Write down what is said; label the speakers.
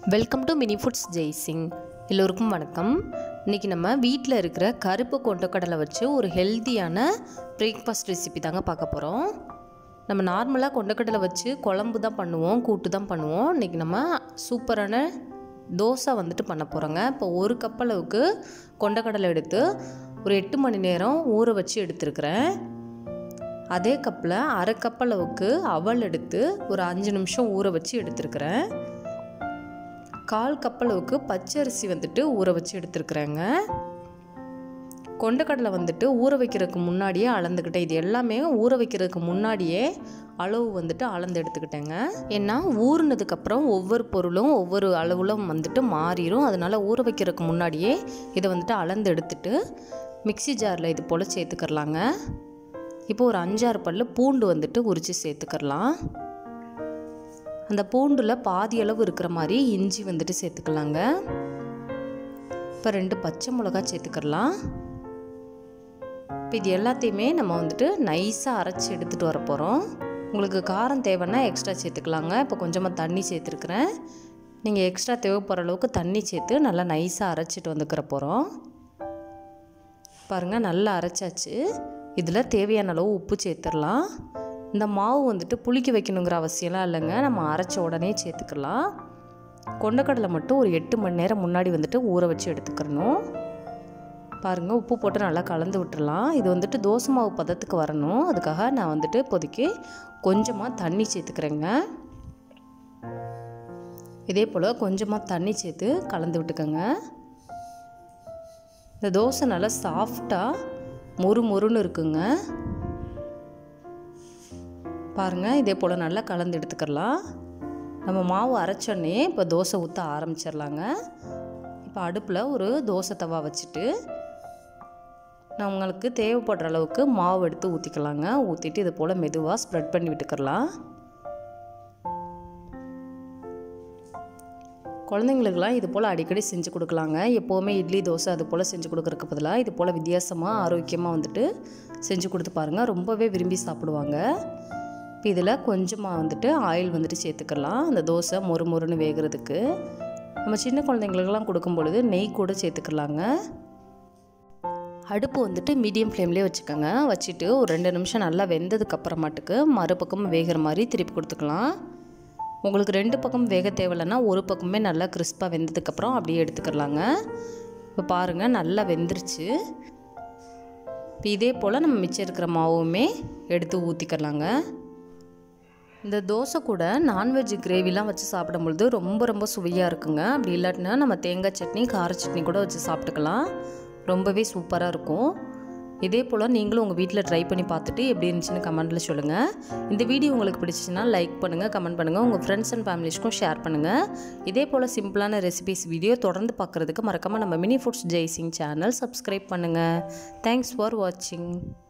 Speaker 1: welcome to Mini Foods Jaisingh எல்லோருக்கும் வணக்கம் இன்றைக்கி நம்ம வீட்டில் இருக்கிற கருப்பு கொண்டக்கடலை வச்சு ஒரு ஹெல்த்தியான பிரேக்ஃபாஸ்ட் ரெசிபி தாங்க பார்க்க போகிறோம் நம்ம நார்மலாக கொண்டக்கடலை வச்சு குழம்பு தான் பண்ணுவோம் கூட்டு தான் பண்ணுவோம் இன்றைக்கி நம்ம சூப்பரான தோசை வந்துட்டு பண்ண போகிறோங்க இப்போ ஒரு கப் அளவுக்கு கொண்டக்கடலை எடுத்து ஒரு எட்டு மணி நேரம் ஊற வச்சு எடுத்துருக்கிறேன் அதே கப்பில் அரை கப் அளவுக்கு அவல் எடுத்து ஒரு அஞ்சு நிமிஷம் ஊற வச்சு எடுத்துருக்கிறேன் கால் கப் அளவுக்கு பச்சரிசி வந்துட்டு ஊற வச்சு எடுத்துருக்குறேங்க கொண்டக்கடலை வந்துட்டு ஊற வைக்கிறதுக்கு முன்னாடியே அளந்துக்கிட்டேன் இது எல்லாமே ஊற வைக்கிறதுக்கு முன்னாடியே அளவு வந்துட்டு அளந்து எடுத்துக்கிட்டேங்க ஏன்னா ஊறினதுக்கப்புறம் ஒவ்வொரு பொருளும் ஒவ்வொரு அளவில் வந்துட்டு மாறிடும் அதனால் ஊற வைக்கிறதுக்கு முன்னாடியே இதை வந்துட்டு அளந்து எடுத்துட்டு மிக்சி ஜாரில் இது போல் சேர்த்துக்கிறலாங்க இப்போ ஒரு அஞ்சாறு பல் பூண்டு வந்துட்டு உரித்து சேர்த்துக்கிறலாம் அந்த பூண்டில் பாதி அளவு இருக்கிற மாதிரி இஞ்சி வந்துட்டு சேர்த்துக்கலாங்க இப்போ ரெண்டு பச்சை மிளகா சேர்த்துக்கலாம் இப்போ இது எல்லாத்தையுமே நம்ம வந்துட்டு நைஸாக அரைச்சி எடுத்துகிட்டு வர போகிறோம் உங்களுக்கு காரம் தேவைன்னா எக்ஸ்ட்ரா சேர்த்துக்கலாங்க இப்போ கொஞ்சமாக தண்ணி சேர்த்துருக்குறேன் நீங்கள் எக்ஸ்ட்ரா தேவைப்படுற அளவுக்கு தண்ணி சேர்த்து நல்லா நைஸாக அரைச்சிட்டு வந்துக்கிற போகிறோம் பாருங்கள் நல்லா அரைச்சாச்சு இதில் தேவையான அளவு உப்பு சேர்த்துடலாம் இந்த மாவு வந்துட்டு புளிக்க வைக்கணுங்கிற அவசியம்லாம் இல்லைங்க நம்ம அரைச்ச உடனே சேர்த்துக்கலாம் கொண்டக்கடலை மட்டும் ஒரு எட்டு மணி நேரம் முன்னாடி வந்துட்டு ஊற வச்சு எடுத்துக்கிறணும் பாருங்கள் உப்பு போட்டு நல்லா கலந்து விட்டுறலாம் இது வந்துட்டு தோசை மாவு பதத்துக்கு வரணும் அதுக்காக நான் வந்துட்டு இப்போதைக்கு கொஞ்சமாக தண்ணி சேர்த்துக்கிறேங்க இதே போல் கொஞ்சமாக தண்ணி சேர்த்து கலந்து விட்டுக்கோங்க இந்த தோசை நல்லா சாஃப்டாக மொறு மொறுன்னு இருக்குங்க பாருங்கள் இதே போல் நல்லா கலந்து எடுத்துக்கலாம் நம்ம மாவு அரைச்சோன்னே இப்போ தோசை ஊற்ற ஆரம்பிச்சிடலாங்க இப்போ அடுப்பில் ஒரு தோசை தவா வச்சுட்டு நான் உங்களுக்கு தேவைப்படுற அளவுக்கு மாவு எடுத்து ஊற்றிக்கலாங்க ஊற்றிட்டு இது போல் மெதுவாக ஸ்ப்ரெட் பண்ணி விட்டுக்கலாம் குழந்தைங்களுக்கெல்லாம் இது போல் அடிக்கடி செஞ்சு கொடுக்கலாங்க எப்போவுமே இட்லி தோசை அது போல் செஞ்சு கொடுக்குறக்கு பதிலாக இது போல் வித்தியாசமாக ஆரோக்கியமாக வந்துட்டு செஞ்சு கொடுத்து பாருங்கள் ரொம்பவே விரும்பி சாப்பிடுவாங்க இப்போ இதில் கொஞ்சமாக வந்துட்டு ஆயில் வந்துட்டு சேர்த்துக்கலாம் அந்த தோசை மொறு மொறுன்னு வேகிறதுக்கு நம்ம சின்ன குழந்தைங்களுக்கெல்லாம் கொடுக்கும் பொழுது நெய் கூட சேர்த்துக்கலாங்க அடுப்பு வந்துட்டு மீடியம் ஃப்ளேம்லேயே வச்சுக்கோங்க வச்சுட்டு ஒரு ரெண்டு நிமிஷம் நல்லா வெந்ததுக்கு அப்புறமாட்டுக்கு மறுபக்கம் வேகிற மாதிரி திருப்பி கொடுத்துக்கலாம் உங்களுக்கு ரெண்டு பக்கம் வேக தேவையில்லைன்னா ஒரு பக்கமே நல்லா கிறிஸ்பாக வெந்ததுக்கப்புறம் அப்படியே எடுத்துக்கிறலாங்க இப்போ பாருங்கள் நல்லா வெந்துருச்சு இப்போ இதே போல் நம்ம மிச்சம் இருக்கிற மாவுமே எடுத்து ஊற்றிக்கிறலாங்க இந்த தோசை கூட நான்வெஜ் கிரேவிலாம் வச்சு சாப்பிடும்பொழுது ரொம்ப ரொம்ப சுவையாக இருக்குங்க அப்படி இல்லாட்டினா நம்ம தேங்காய் சட்னி கார சட்னி கூட வச்சு சாப்பிட்டுக்கலாம் ரொம்பவே சூப்பராக இருக்கும் இதே போல் நீங்களும் உங்கள் வீட்டில் ட்ரை பண்ணி பார்த்துட்டு எப்படி இருந்துச்சுன்னு கமெண்ட்டில் சொல்லுங்கள் இந்த வீடியோ உங்களுக்கு பிடிச்சிச்சின்னா லைக் பண்ணுங்கள் கமெண்ட் பண்ணுங்கள் உங்கள் ஃப்ரெண்ட்ஸ் அண்ட் ஃபேமிலிஸ்க்கும் ஷேர் பண்ணுங்கள் இதே போல் சிம்பிளான ரெசிபிஸ் வீடியோ தொடர்ந்து பார்க்குறதுக்கு மறக்காமல் நம்ம Mini Foods Jaisingh channel subscribe பண்ணுங்கள் தேங்க்ஸ் ஃபார் வாட்சிங்